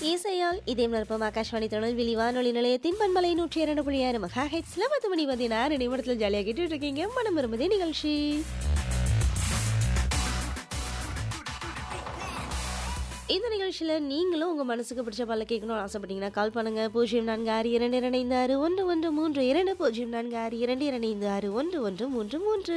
இசையால் இதே நிரப்பம் ஆகாஷ்வாணி திருநெல்வேலி வானொலி நிலையத்தின் பண்பலை நூற்றி இரண்டு புள்ளி ஆறு மகா ஹெட்ஸ்ல பத்து மணி பதினாறு நிமிடத்தில் ஜாலியாக கேட்டுட்டு இருக்கீங்க மனம் விரும்புதே நிகழ்ச்சி இந்த நிகழ்ச்சியில் நீங்களும் உங்கள் மனசுக்கு பிடிச்ச பால கேட்கணும்னு ஆசைப்பட்டீங்கன்னா கால் பண்ணுங்க பூஜ்ஜியம் நான்கு ஆறு இரண்டு இரண்டு ஆறு ஒன்று ஒன்று மூன்று இரண்டு பூஜ்ஜியம் நான்கு ஆறு இரண்டு இரண்டு ஆறு ஒன்று ஒன்று மூன்று மூன்று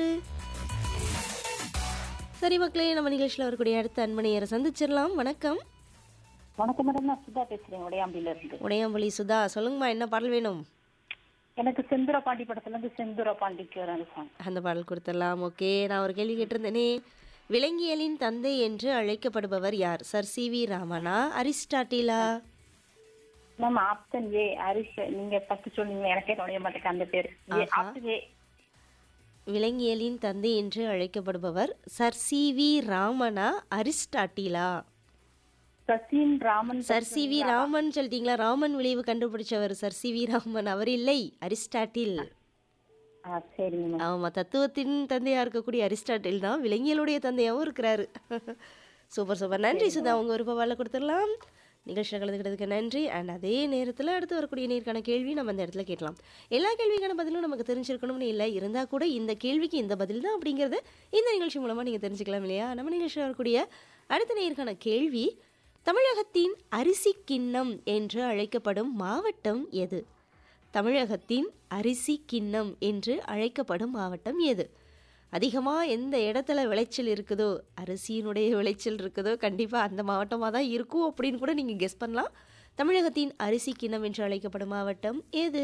சரி மக்களே நம்ம நிகழ்ச்சியில் வரக்கூடிய அடுத்த அன்பனையரை சந்திச்சிடலாம் வணக்கம் வணக்கம் மேடம் நான் சுதா பேசுறேன் உடையாம்பில இருந்து உடையாம்புலி சுதா சொல்லுங்கம்மா என்ன பாடல் வேணும் எனக்கு செந்துர பாண்டி படத்துல இருந்து செந்துர பாண்டிக்கு வர சாங் அந்த பாடல் கொடுத்துடலாம் ஓகே நான் ஒரு கேள்வி கேட்டிருந்தேனே விலங்கியலின் தந்தை என்று அழைக்கப்படுபவர் யார் சர் சி வி ராமனா அரிஸ்டாட்டிலா மேம் ஆப்ஷன் ஏ ஹரிஷ் நீங்க ஃபர்ஸ்ட் சொன்னீங்க எனக்கே நுழைய மாட்டேங்க அந்த பேர் ஏ ஆஹா. ஆப்ஷன் ஏ விலங்கியலின் தந்தை என்று அழைக்கப்படுபவர் சர் சி வி ராமனா அரிஸ்டாட்டிலா Sachin Raman sir C V Raman சொல்லிட்டீங்களா ராமன் விளைவு கண்டுபிடிச்சவர் சர் சி வி ராமன் அவர் இல்லை அரிஸ்டாட்டில் ஆ சரிங்க மேம் ஆமாம் தத்துவத்தின் தந்தையாக இருக்கக்கூடிய அரிஸ்டாட்டில் தான் விலங்கியலுடைய தந்தையாகவும் இருக்கிறாரு சூப்பர் சூப்பர் நன்றி சுதா உங்கள் விருப்ப கொடுத்துடலாம் நிகழ்ச்சியில் கலந்துக்கிட்டதுக்கு நன்றி அண்ட் அதே நேரத்தில் அடுத்து வரக்கூடிய நேருக்கான கேள்வி நம்ம அந்த இடத்துல கேட்கலாம் எல்லா கேள்விக்கான பதிலும் நமக்கு தெரிஞ்சிருக்கணும்னு இல்லை இருந்தால் கூட இந்த கேள்விக்கு இந்த பதில் தான் அப்படிங்கிறது இந்த நிகழ்ச்சி மூலமாக நீங்கள் தெரிஞ்சுக்கலாம் இல்லையா நம்ம நிகழ்ச்சியில் வரக்கூடிய அடுத்த நேருக்கான கேள்வி தமிழகத்தின் அரிசி கிண்ணம் என்று அழைக்கப்படும் மாவட்டம் எது தமிழகத்தின் அரிசி கிண்ணம் என்று அழைக்கப்படும் மாவட்டம் எது அதிகமாக எந்த இடத்துல விளைச்சல் இருக்குதோ அரிசியினுடைய விளைச்சல் இருக்குதோ கண்டிப்பாக அந்த மாவட்டமாக தான் இருக்கும் அப்படின்னு கூட நீங்கள் கெஸ் பண்ணலாம் தமிழகத்தின் அரிசி கிண்ணம் என்று அழைக்கப்படும் மாவட்டம் எது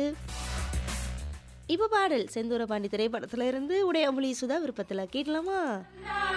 இப்போ பாடல் செந்தூர பாண்டி திரைப்படத்துல இருந்து உடையமொழி சுதா விருப்பத்தில் கேட்கலாமா